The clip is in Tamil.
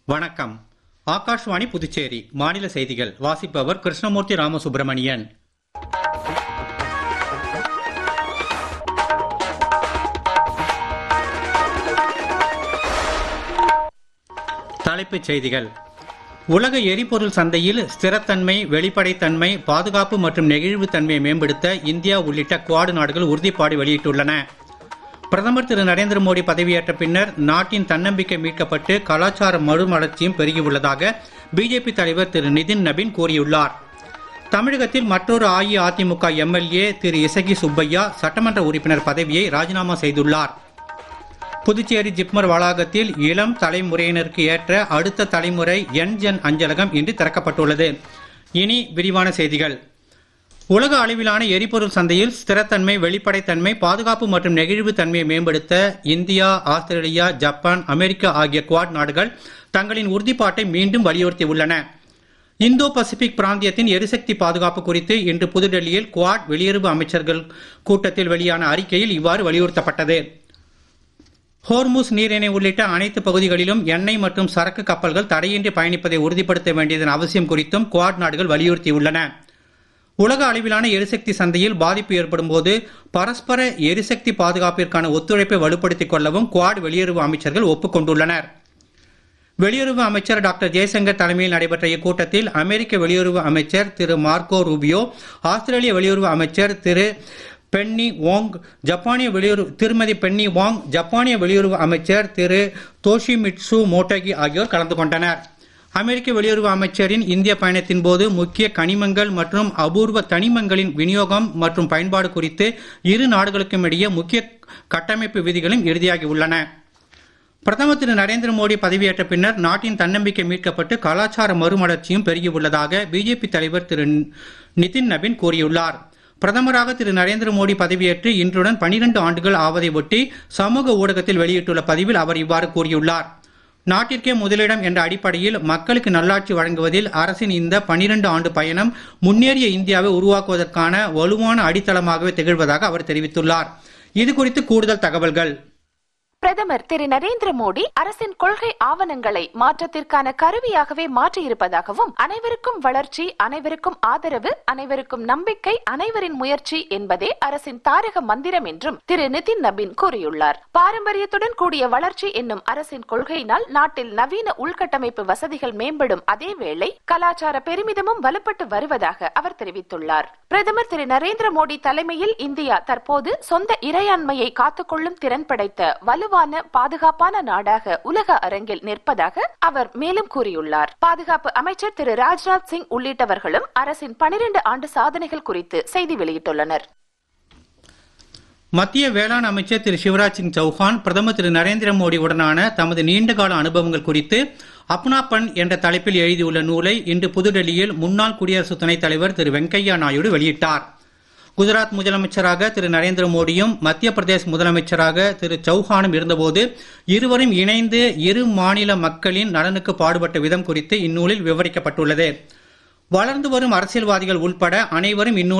வணக்கம் ஆகாஷ்வாணி புதுச்சேரி மாநில செய்திகள் வாசிப்பவர் கிருஷ்ணமூர்த்தி ராமசுப்பிரமணியன் தலைப்புச் செய்திகள் உலக எரிபொருள் சந்தையில் ஸ்திரத்தன்மை வெளிப்படைத்தன்மை பாதுகாப்பு மற்றும் நெகிழ்வுத்தன்மையை மேம்படுத்த இந்தியா உள்ளிட்ட குவாடு நாடுகள் உறுதிப்பாடு வெளியிட்டுள்ளன பிரதமர் திரு நரேந்திர மோடி பதவியேற்ற பின்னர் நாட்டின் தன்னம்பிக்கை மீட்கப்பட்டு கலாச்சார மறுமலர்ச்சியும் பெருகியுள்ளதாக பிஜேபி தலைவர் திரு நிதின் நபின் கூறியுள்ளார் தமிழகத்தில் மற்றொரு அஇஅதிமுக எம்எல்ஏ திரு இசகி சுப்பையா சட்டமன்ற உறுப்பினர் பதவியை ராஜினாமா செய்துள்ளார் புதுச்சேரி ஜிப்மர் வளாகத்தில் இளம் தலைமுறையினருக்கு ஏற்ற அடுத்த தலைமுறை என் ஜென் அஞ்சலகம் இன்று திறக்கப்பட்டுள்ளது இனி விரிவான செய்திகள் உலக அளவிலான எரிபொருள் சந்தையில் ஸ்திரத்தன்மை வெளிப்படைத்தன்மை பாதுகாப்பு மற்றும் நெகிழ்வு தன்மையை மேம்படுத்த இந்தியா ஆஸ்திரேலியா ஜப்பான் அமெரிக்கா ஆகிய குவாட் நாடுகள் தங்களின் உறுதிப்பாட்டை மீண்டும் வலியுறுத்தியுள்ளன இந்தோ பசிபிக் பிராந்தியத்தின் எரிசக்தி பாதுகாப்பு குறித்து இன்று புதுடெல்லியில் குவாட் வெளியுறவு அமைச்சர்கள் கூட்டத்தில் வெளியான அறிக்கையில் இவ்வாறு வலியுறுத்தப்பட்டது ஹோர்முஸ் நீரிணை உள்ளிட்ட அனைத்து பகுதிகளிலும் எண்ணெய் மற்றும் சரக்கு கப்பல்கள் தடையின்றி பயணிப்பதை உறுதிப்படுத்த வேண்டியதன் அவசியம் குறித்தும் குவாட் நாடுகள் வலியுறுத்தியுள்ளன உலக அளவிலான எரிசக்தி சந்தையில் பாதிப்பு ஏற்படும் போது பரஸ்பர எரிசக்தி பாதுகாப்பிற்கான ஒத்துழைப்பை வலுப்படுத்திக் கொள்ளவும் குவாட் வெளியுறவு அமைச்சர்கள் ஒப்புக்கொண்டுள்ளனர் வெளியுறவு அமைச்சர் டாக்டர் ஜெய்சங்கர் தலைமையில் நடைபெற்ற இக்கூட்டத்தில் அமெரிக்க வெளியுறவு அமைச்சர் திரு மார்க்கோ ரூபியோ ஆஸ்திரேலிய வெளியுறவு அமைச்சர் திரு பென்னி வாங் ஜப்பானிய வெளியுறவு திருமதி பென்னி வாங் ஜப்பானிய வெளியுறவு அமைச்சர் திரு தோஷிமிட்சு மோட்டகி ஆகியோர் கலந்து கொண்டனர் அமெரிக்க வெளியுறவு அமைச்சரின் இந்திய பயணத்தின் போது முக்கிய கனிமங்கள் மற்றும் அபூர்வ தனிமங்களின் விநியோகம் மற்றும் பயன்பாடு குறித்து இரு நாடுகளுக்கும் இடையே முக்கிய கட்டமைப்பு விதிகளும் இறுதியாகி உள்ளன பிரதமர் திரு நரேந்திர மோடி பதவியேற்ற பின்னர் நாட்டின் தன்னம்பிக்கை மீட்கப்பட்டு கலாச்சார மறுமலர்ச்சியும் பெருகியுள்ளதாக பிஜேபி தலைவர் திரு நிதின் நபின் கூறியுள்ளார் பிரதமராக திரு நரேந்திர மோடி பதவியேற்று இன்றுடன் 12 ஆண்டுகள் ஆவதை ஒட்டி சமூக ஊடகத்தில் வெளியிட்டுள்ள பதிவில் அவர் இவ்வாறு கூறியுள்ளார் நாட்டிற்கே முதலிடம் என்ற அடிப்படையில் மக்களுக்கு நல்லாட்சி வழங்குவதில் அரசின் இந்த 12 ஆண்டு பயணம் முன்னேறிய இந்தியாவை உருவாக்குவதற்கான வலுவான அடித்தளமாகவே திகழ்வதாக அவர் தெரிவித்துள்ளார் இது குறித்து கூடுதல் தகவல்கள் பிரதமர் திரு நரேந்திர மோடி அரசின் கொள்கை ஆவணங்களை மாற்றத்திற்கான கருவியாகவே மாற்றியிருப்பதாகவும் அனைவருக்கும் வளர்ச்சி அனைவருக்கும் ஆதரவு அனைவருக்கும் நம்பிக்கை அனைவரின் முயற்சி என்பதே அரசின் தாரக மந்திரம் என்றும் திரு நிதின் நபின் கூறியுள்ளார் பாரம்பரியத்துடன் கூடிய வளர்ச்சி என்னும் அரசின் கொள்கையினால் நாட்டில் நவீன உள்கட்டமைப்பு வசதிகள் மேம்படும் அதே வேளை கலாச்சார பெருமிதமும் வலுப்பட்டு வருவதாக அவர் தெரிவித்துள்ளார் பிரதமர் திரு நரேந்திர மோடி தலைமையில் இந்தியா தற்போது சொந்த இறையாண்மையை காத்துக்கொள்ளும் திறன் படைத்த வலுவான பாதுகாப்பான நாடாக உலக அரங்கில் நிற்பதாக அவர் மேலும் கூறியுள்ளார் பாதுகாப்பு அமைச்சர் திரு ராஜ்நாத் சிங் உள்ளிட்டவர்களும் அரசின் பனிரெண்டு ஆண்டு சாதனைகள் குறித்து செய்தி வெளியிட்டுள்ளனர் மத்திய வேளாண் அமைச்சர் திரு சிவராஜ் சிங் சௌஹான் பிரதமர் திரு நரேந்திர மோடி உடனான தமது நீண்டகால அனுபவங்கள் குறித்து அப்னாபன் என்ற தலைப்பில் எழுதியுள்ள நூலை இன்று புதுடெல்லியில் முன்னாள் குடியரசு துணைத் தலைவர் திரு வெங்கையா நாயுடு வெளியிட்டார் குஜராத் முதலமைச்சராக திரு நரேந்திர மோடியும் மத்திய பிரதேஷ் முதலமைச்சராக திரு சௌஹானும் இருந்தபோது இருவரும் இணைந்து இரு மாநில மக்களின் நலனுக்கு பாடுபட்ட விதம் குறித்து இந்நூலில் விவரிக்கப்பட்டுள்ளது வளர்ந்து வரும் அரசியல்வாதிகள் உள்பட அனைவரும் இந்நூலை